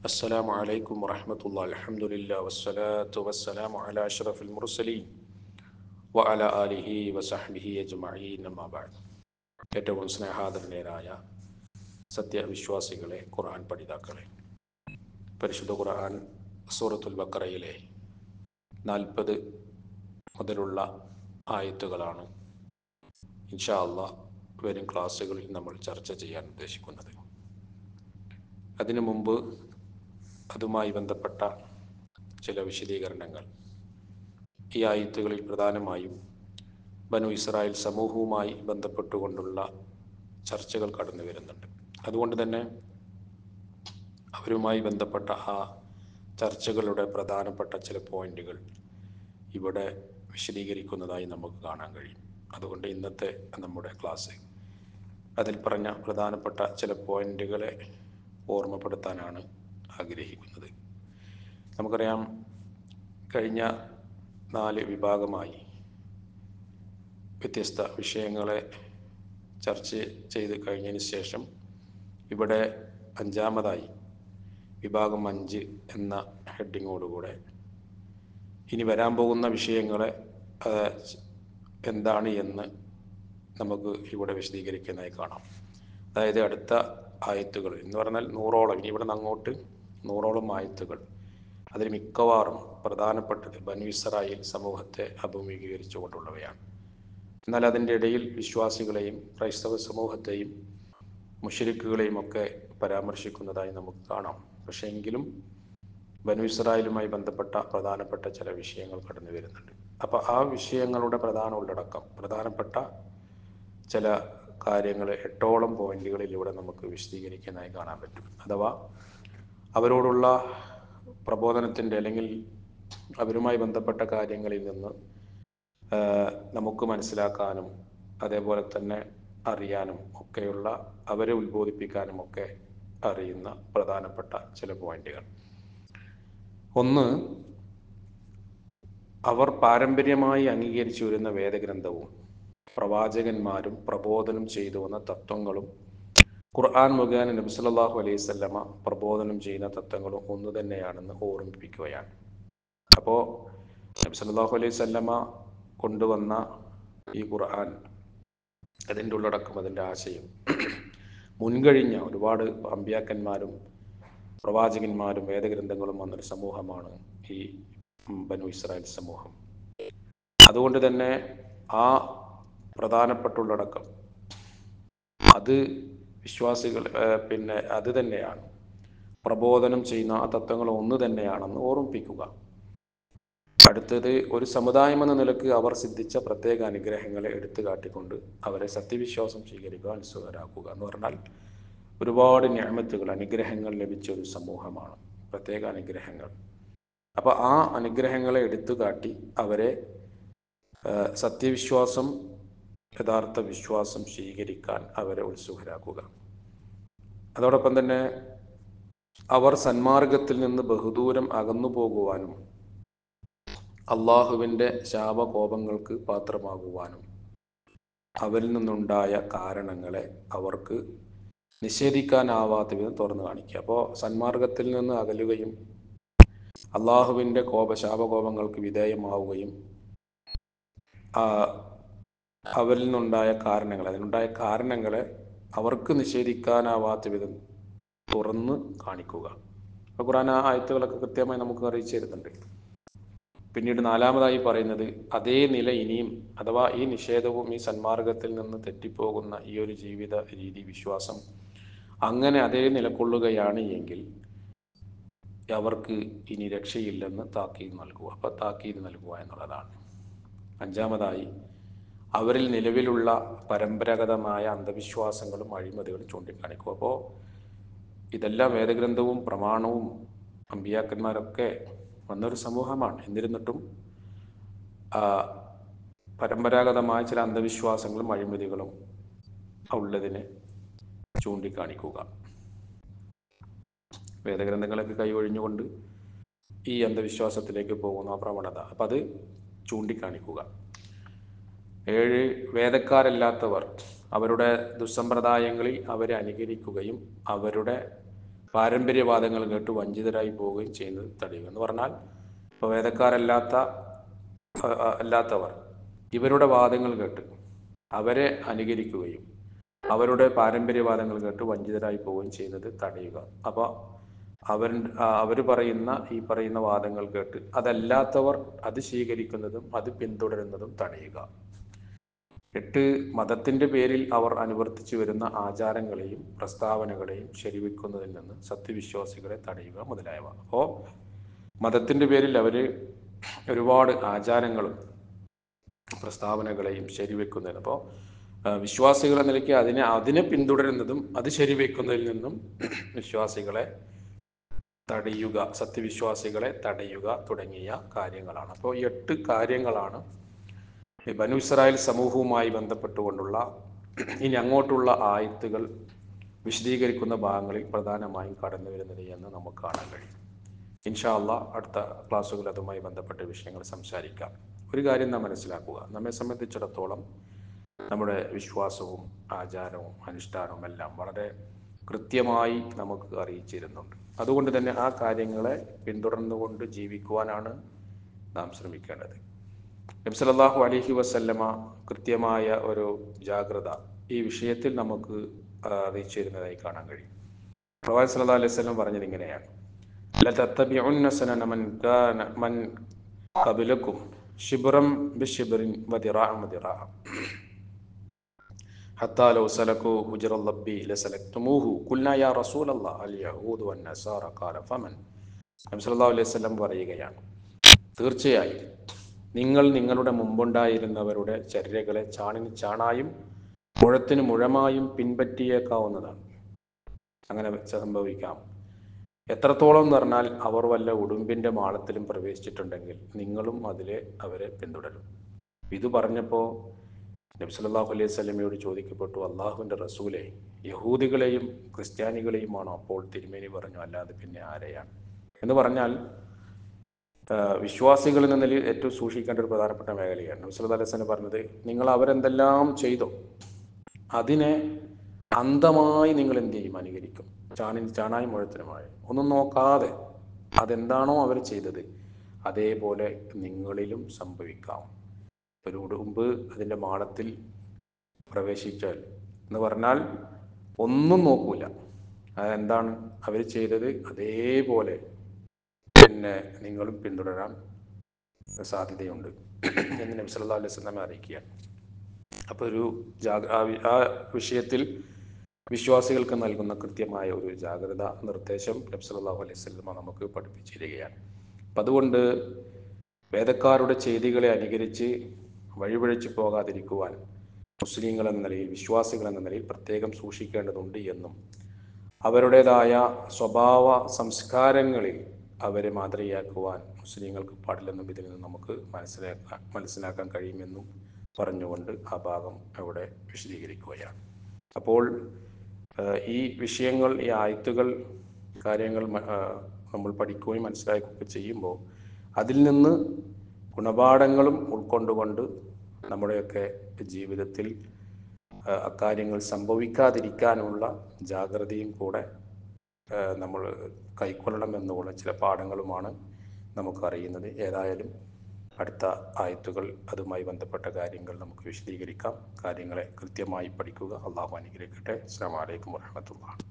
السلام عليكم ورحمة الله الحمد لله والصلاة والسلام على أشرف المرسلين وعلى آله وصحبه أجمعين أما بعد ഏറ്റവും സ്നേഹാദരനീയരായ സത്യവിശ്വാസികളെ ഖുർആൻ പഠിതാക്കളെ പരിശുദ്ധ ഖുർആൻ സൂറത്തുൽ ബക്കറയിലെ നാൽപ്പത് മുതലുള്ള ആയത്തുകളാണ് ഇൻഷാ അള്ളാഹ് വരും ക്ലാസ്സുകളിൽ നമ്മൾ ചർച്ച ചെയ്യാൻ ഉദ്ദേശിക്കുന്നത് അതിനു മുമ്പ് അതുമായി ബന്ധപ്പെട്ട ചില വിശദീകരണങ്ങൾ ഈ ആയത്തുകളിൽ പ്രധാനമായും ബനു ഇസ്രായേൽ സമൂഹവുമായി ബന്ധപ്പെട്ടുകൊണ്ടുള്ള ചർച്ചകൾ കടന്നു വരുന്നുണ്ട് അതുകൊണ്ട് തന്നെ അവരുമായി ബന്ധപ്പെട്ട ആ ചർച്ചകളുടെ പ്രധാനപ്പെട്ട ചില പോയിന്റുകൾ ഇവിടെ വിശദീകരിക്കുന്നതായി നമുക്ക് കാണാൻ കഴിയും അതുകൊണ്ട് ഇന്നത്തെ നമ്മുടെ ക്ലാസ് അതിൽ പറഞ്ഞ പ്രധാനപ്പെട്ട ചില പോയിന്റുകളെ ഓർമ്മപ്പെടുത്താനാണ് ആഗ്രഹിക്കുന്നത് നമുക്കറിയാം കഴിഞ്ഞ നാല് വിഭാഗമായി വ്യത്യസ്ത വിഷയങ്ങളെ ചർച്ച ചെയ്ത് കഴിഞ്ഞതിന് ശേഷം ഇവിടെ അഞ്ചാമതായി വിഭാഗം അഞ്ച് എന്ന ഹെഡിങ്ങോടുകൂടെ ഇനി വരാൻ പോകുന്ന വിഷയങ്ങളെ എന്താണ് എന്ന് നമുക്ക് ഇവിടെ വിശദീകരിക്കുന്നതായി കാണാം അതായത് അടുത്ത ആയത്തുകൾ എന്ന് പറഞ്ഞാൽ നൂറോളം ഇനി ഇവിടെ നിന്ന് അങ്ങോട്ട് നൂറോളം ആയത്തുകൾ അതിൽ മിക്കവാറും പ്രധാനപ്പെട്ടത് ബനു ഇസ്രായേൽ സമൂഹത്തെ അഭിമുഖീകരിച്ചുകൊണ്ടുള്ളവയാണ് എന്നാൽ അതിൻ്റെ ഇടയിൽ വിശ്വാസികളെയും ക്രൈസ്തവ സമൂഹത്തെയും മുഷരിക്കുകളെയും ഒക്കെ പരാമർശിക്കുന്നതായി നമുക്ക് കാണാം പക്ഷേ എങ്കിലും ബനു ഇസ്രായേലുമായി ബന്ധപ്പെട്ട പ്രധാനപ്പെട്ട ചില വിഷയങ്ങൾ കടന്നു വരുന്നുണ്ട് അപ്പോൾ ആ വിഷയങ്ങളുടെ പ്രധാന ഉള്ളടക്കം പ്രധാനപ്പെട്ട ചില കാര്യങ്ങൾ എട്ടോളം പോയിന്റുകളിലൂടെ നമുക്ക് വിശദീകരിക്കാനായി കാണാൻ പറ്റും അഥവാ അവരോടുള്ള പ്രബോധനത്തിൻ്റെ അല്ലെങ്കിൽ അവരുമായി ബന്ധപ്പെട്ട കാര്യങ്ങളിൽ നിന്ന് നമുക്ക് മനസ്സിലാക്കാനും അതേപോലെ തന്നെ അറിയാനും ഒക്കെയുള്ള അവരെ ഉത്ബോധിപ്പിക്കാനും ഒക്കെ അറിയുന്ന പ്രധാനപ്പെട്ട ചില പോയിന്റുകൾ ഒന്ന് അവർ പാരമ്പര്യമായി അംഗീകരിച്ചു വരുന്ന വേദഗ്രന്ഥവും പ്രവാചകന്മാരും പ്രബോധനം ചെയ്തു വന്ന തത്വങ്ങളും ഖുർആൻ മുഖേന നബ്സല്ലാഹു അലൈഹി സ്വല്ലമ പ്രബോധനം ചെയ്യുന്ന തത്വങ്ങളും ഒന്ന് തന്നെയാണെന്ന് ഓർമ്മിപ്പിക്കുകയാണ് അപ്പോൾ നബ്സല്ലാഹു അലൈഹി സ്വല്ലമ കൊണ്ടുവന്ന ഈ ഖുർആൻ അതിൻ്റെ ഉള്ളടക്കം അതിൻ്റെ ആശയം മുൻകഴിഞ്ഞ ഒരുപാട് അമ്പ്യാക്കന്മാരും പ്രവാചകന്മാരും വേദഗ്രന്ഥങ്ങളും വന്നൊരു സമൂഹമാണ് ഈ ബനു ഇസ്രായേൽ സമൂഹം അതുകൊണ്ട് തന്നെ ആ പ്രധാനപ്പെട്ട ഉള്ളടക്കം അത് വിശ്വാസികൾ പിന്നെ അത് തന്നെയാണ് പ്രബോധനം ചെയ്യുന്ന ആ തത്വങ്ങൾ ഒന്ന് തന്നെയാണെന്ന് ഓർമ്മിപ്പിക്കുക അടുത്തത് ഒരു സമുദായം എന്ന നിലക്ക് അവർ സിദ്ധിച്ച പ്രത്യേക അനുഗ്രഹങ്ങളെ എടുത്തു കാട്ടിക്കൊണ്ട് അവരെ സത്യവിശ്വാസം സ്വീകരിക്കാൻ സുഖരാക്കുക എന്ന് പറഞ്ഞാൽ ഒരുപാട് ഞാമത്തുകൾ അനുഗ്രഹങ്ങൾ ലഭിച്ച ഒരു സമൂഹമാണ് പ്രത്യേക അനുഗ്രഹങ്ങൾ അപ്പോൾ ആ അനുഗ്രഹങ്ങളെ എടുത്തു കാട്ടി അവരെ സത്യവിശ്വാസം യഥാർത്ഥ വിശ്വാസം സ്വീകരിക്കാൻ അവരെ ഉത്സുകരാക്കുക അതോടൊപ്പം തന്നെ അവർ സന്മാർഗത്തിൽ നിന്ന് ബഹുദൂരം അകന്നു പോകുവാനും അള്ളാഹുവിൻ്റെ ശാപകോപങ്ങൾക്ക് പാത്രമാകുവാനും അവരിൽ നിന്നുണ്ടായ കാരണങ്ങളെ അവർക്ക് നിഷേധിക്കാനാവാത്ത വിധം തുറന്നു കാണിക്കുക അപ്പോൾ സന്മാർഗത്തിൽ നിന്ന് അകലുകയും അള്ളാഹുവിൻ്റെ കോപ ശാപകോപങ്ങൾക്ക് വിധേയമാവുകയും അവരിൽ നിന്നുണ്ടായ കാരണങ്ങൾ അതിനുണ്ടായ കാരണങ്ങളെ അവർക്ക് നിഷേധിക്കാനാവാത്ത വിധം തുറന്ന് കാണിക്കുക അപ്പോൾ ഖുറാൻ ആ ആയത്തുകളൊക്കെ കൃത്യമായി നമുക്ക് അറിയിച്ചു തരുന്നുണ്ട് പിന്നീട് നാലാമതായി പറയുന്നത് അതേ നില ഇനിയും അഥവാ ഈ നിഷേധവും ഈ സന്മാർഗത്തിൽ നിന്ന് തെറ്റിപ്പോകുന്ന ഈ ഒരു ജീവിത രീതി വിശ്വാസം അങ്ങനെ അതേ നിലകൊള്ളുകയാണ് എങ്കിൽ അവർക്ക് ഇനി രക്ഷയില്ലെന്ന് താക്കീത് നൽകുക അപ്പം താക്കീത് നൽകുക എന്നുള്ളതാണ് അഞ്ചാമതായി അവരിൽ നിലവിലുള്ള പരമ്പരാഗതമായ അന്ധവിശ്വാസങ്ങളും അഴിമതികളും ചൂണ്ടിക്കാണിക്കും അപ്പോൾ ഇതെല്ലാം വേദഗ്രന്ഥവും പ്രമാണവും അമ്പിയാക്കന്മാരൊക്കെ വന്നൊരു സമൂഹമാണ് എന്നിരുന്നിട്ടും പരമ്പരാഗതമായ ചില അന്ധവിശ്വാസങ്ങളും അഴിമതികളും ഉള്ളതിനെ ചൂണ്ടിക്കാണിക്കുക വേദഗ്രന്ഥങ്ങളൊക്കെ കൈയൊഴിഞ്ഞുകൊണ്ട് ഈ അന്ധവിശ്വാസത്തിലേക്ക് പോകുന്ന പ്രവണത അപ്പം അത് ചൂണ്ടിക്കാണിക്കുക ഏഴ് വേദക്കാരല്ലാത്തവർ അവരുടെ ദുസ്സമ്പ്രദായങ്ങളിൽ അവരെ അനുകരിക്കുകയും അവരുടെ പാരമ്പര്യവാദങ്ങൾ കേട്ട് വഞ്ചിതരായി പോവുകയും ചെയ്യുന്നത് തടയുക എന്ന് പറഞ്ഞാൽ ഇപ്പോൾ വേദക്കാരല്ലാത്ത അ, അ, അല്ലാത്തവർ ഇവരുടെ വാദങ്ങൾ കേട്ട് അവരെ അനുകരിക്കുകയും അവരുടെ പാരമ്പര്യവാദങ്ങൾ കേട്ട് വഞ്ചിതരായി പോവുകയും ചെയ്യുന്നത് തടയുക അപ്പോൾ അവർ അവർ പറയുന്ന ഈ പറയുന്ന വാദങ്ങൾ കേട്ട് അതല്ലാത്തവർ അത് സ്വീകരിക്കുന്നതും അത് പിന്തുടരുന്നതും തടയുക എട്ട് മതത്തിന്റെ പേരിൽ അവർ അനുവർത്തിച്ചു വരുന്ന ആചാരങ്ങളെയും പ്രസ്താവനകളെയും ശരിവെക്കുന്നതിൽ നിന്ന് സത്യവിശ്വാസികളെ തടയുക മുതലായവ അപ്പോൾ മതത്തിന്റെ പേരിൽ അവർ ഒരുപാട് ആചാരങ്ങളും പ്രസ്താവനകളെയും ശരിവെക്കുന്നതിന് അപ്പോൾ വിശ്വാസികൾ എന്ന നിലയ്ക്ക് അതിനെ അതിനെ പിന്തുടരുന്നതും അത് ശരിവെക്കുന്നതിൽ നിന്നും വിശ്വാസികളെ തടയുക സത്യവിശ്വാസികളെ തടയുക തുടങ്ങിയ കാര്യങ്ങളാണ് അപ്പോൾ ഈ എട്ട് കാര്യങ്ങളാണ് ഈ ബനു ഇസ്രായേൽ സമൂഹവുമായി ബന്ധപ്പെട്ടുകൊണ്ടുള്ള ഇനി അങ്ങോട്ടുള്ള ആയത്തുകൾ വിശദീകരിക്കുന്ന ഭാഗങ്ങളിൽ പ്രധാനമായും കടന്നു വരുന്നത് എന്ന് നമുക്ക് കാണാൻ കഴിയും ഇൻഷാ അള്ളാ അടുത്ത ക്ലാസ്സുകൾ അതുമായി ബന്ധപ്പെട്ട വിഷയങ്ങൾ സംസാരിക്കാം ഒരു കാര്യം നാം മനസ്സിലാക്കുക നമ്മെ സംബന്ധിച്ചിടത്തോളം നമ്മുടെ വിശ്വാസവും ആചാരവും അനുഷ്ഠാനവും എല്ലാം വളരെ കൃത്യമായി നമുക്ക് അറിയിച്ചിരുന്നുണ്ട് അതുകൊണ്ട് തന്നെ ആ കാര്യങ്ങളെ പിന്തുടർന്നുകൊണ്ട് ജീവിക്കുവാനാണ് നാം ശ്രമിക്കേണ്ടത് നബ്സലല്ലാഹു അലഹി വസല്ലമ കൃത്യമായ ഒരു ജാഗ്രത ഈ വിഷയത്തിൽ നമുക്ക് ആ, അറിയിച്ചിരുന്നതായി കാണാൻ കഴിയും പ്രവാചകൻ സല്ലല്ലാഹു അലൈഹി വസല്ലം പറഞ്ഞത് ഇങ്ങനെയാണ് ലതത്തബിഉന്ന സനന മൻ കാന മൻ ഖബലക്കും ശിബ്റം ബിശിബ്റിൻ വദിറാഅൻ വദിറാഅ حتى لو سلكوا هجر اللبي لسلكتموه قلنا يا رسول الله اليهود والنصارى قال فمن നബി സല്ലല്ലാഹു അലൈഹി വസല്ലം പറയുകയാണ് തീർച്ചയായും നിങ്ങൾ നിങ്ങളുടെ മുമ്പുണ്ടായിരുന്നവരുടെ ചര്യകളെ ചാണിന് ചാണായും മുഴത്തിന് മുഴമായും പിൻപറ്റിയേക്കാവുന്നതാണ് അങ്ങനെ സംഭവിക്കാം എത്രത്തോളം എന്ന് പറഞ്ഞാൽ അവർ വല്ല ഉടുമ്പിന്റെ മാളത്തിലും പ്രവേശിച്ചിട്ടുണ്ടെങ്കിൽ നിങ്ങളും അതിലെ അവരെ പിന്തുടരും ഇത് പറഞ്ഞപ്പോൾ നബി സല്ലല്ലാഹു അലൈഹി സ്വലമയോട് ചോദിക്കപ്പെട്ടു അള്ളാഹുവിൻ്റെ റസൂലെ യഹൂദികളെയും ക്രിസ്ത്യാനികളെയുമാണോ അപ്പോൾ തിരുമേനി പറഞ്ഞു അല്ലാതെ പിന്നെ ആരെയാണ് എന്ന് പറഞ്ഞാൽ ആ, വിശ്വാസികൾ എന്ന നിലയിൽ ഏറ്റവും സൂക്ഷിക്കേണ്ട ഒരു പ്രധാനപ്പെട്ട മേഖലയാണ് നബി സല്ലല്ലാഹു അലൈഹി വസല്ലം പറഞ്ഞത് നിങ്ങൾ അവരെന്തെല്ലാം ചെയ്തോ അതിനെ അന്ധമായി നിങ്ങൾ എന്ത് ചെയ്യും അനുകരിക്കും ചാണി ചാണായും മുഴത്തിനുമായി ഒന്നും നോക്കാതെ അതെന്താണോ അവർ ചെയ്തത് അതേപോലെ നിങ്ങളിലും സംഭവിക്കാം ഒരു ഉടുമ്പ് അതിൻ്റെ മാളത്തിൽ പ്രവേശിച്ചാൽ എന്ന് പറഞ്ഞാൽ ഒന്നും നോക്കൂല അതെന്താണ് അവർ ചെയ്തത് അതേപോലെ പിന്നെ നിങ്ങളും പിന്തുടരാൻ സാധ്യതയുണ്ട് എന്ന് നബി സല്ലല്ലാഹു അലൈഹി വസല്ലം അറിയിക്കുകയാണ് അപ്പോൾ ഒരു ജാഗ ആ വി- ആ വിഷയത്തിൽ വിശ്വാസികൾക്ക് നൽകുന്ന കൃത്യമായ ഒരു ജാഗ്രത നിർദ്ദേശം നബി സല്ലല്ലാഹു അലൈഹി വസല്ലമ നമുക്ക് പഠിപ്പിച്ചിരിക്കുകയാണ് അപ്പം അതുകൊണ്ട് വേദക്കാരുടെ ചെയ്തികളെ അനുകരിച്ച് വഴിപഴിച്ചു പോകാതിരിക്കുവാൻ മുസ്ലിങ്ങൾ എന്ന നിലയിൽ വിശ്വാസികൾ എന്ന നിലയിൽ പ്രത്യേകം സൂക്ഷിക്കേണ്ടതുണ്ട് എന്നും അവരുടേതായ സ്വഭാവ സംസ്കാരങ്ങളിൽ അവരെ മാതൃകയാക്കുവാൻ മുസ്ലിങ്ങൾക്ക് പാടില്ലെന്നും ഇതിൽ നിന്ന് നമുക്ക് മനസ്സിലാക്കാൻ മനസ്സിലാക്കാൻ കഴിയുമെന്നും പറഞ്ഞുകൊണ്ട് ആ ഭാഗം അവിടെ വിശദീകരിക്കുകയാണ് അപ്പോൾ ഏഹ്, ഈ വിഷയങ്ങൾ ഈ ആയത്തുകൾ കാര്യങ്ങൾ മ- ഏഹ്, നമ്മൾ പഠിക്കുകയും മനസ്സിലാക്കുകയൊക്കെ ചെയ്യുമ്പോൾ അതിൽ നിന്ന് ഗുണപാഠങ്ങളും ഉൾക്കൊണ്ടുകൊണ്ട് നമ്മുടെയൊക്കെ ജീവിതത്തിൽ ആ, അക്കാര്യങ്ങൾ സംഭവിക്കാതിരിക്കാനുള്ള ജാഗ്രതയും കൂടെ ആ, നമ്മൾ കൈക്കൊള്ളണം എന്നുള്ള ചില പാഠങ്ങളുമാണ് നമുക്കറിയുന്നത് ഏതായാലും അടുത്ത ആയത്തുകൾ അതുമായി ബന്ധപ്പെട്ട കാര്യങ്ങൾ നമുക്ക് വിശദീകരിക്കാം കാര്യങ്ങളെ കൃത്യമായി പഠിക്കുക അള്ളാഹു അനുഗ്രഹിക്കട്ടെ അസ്സാം വലൈക്കും വാഹമത്തുള്ള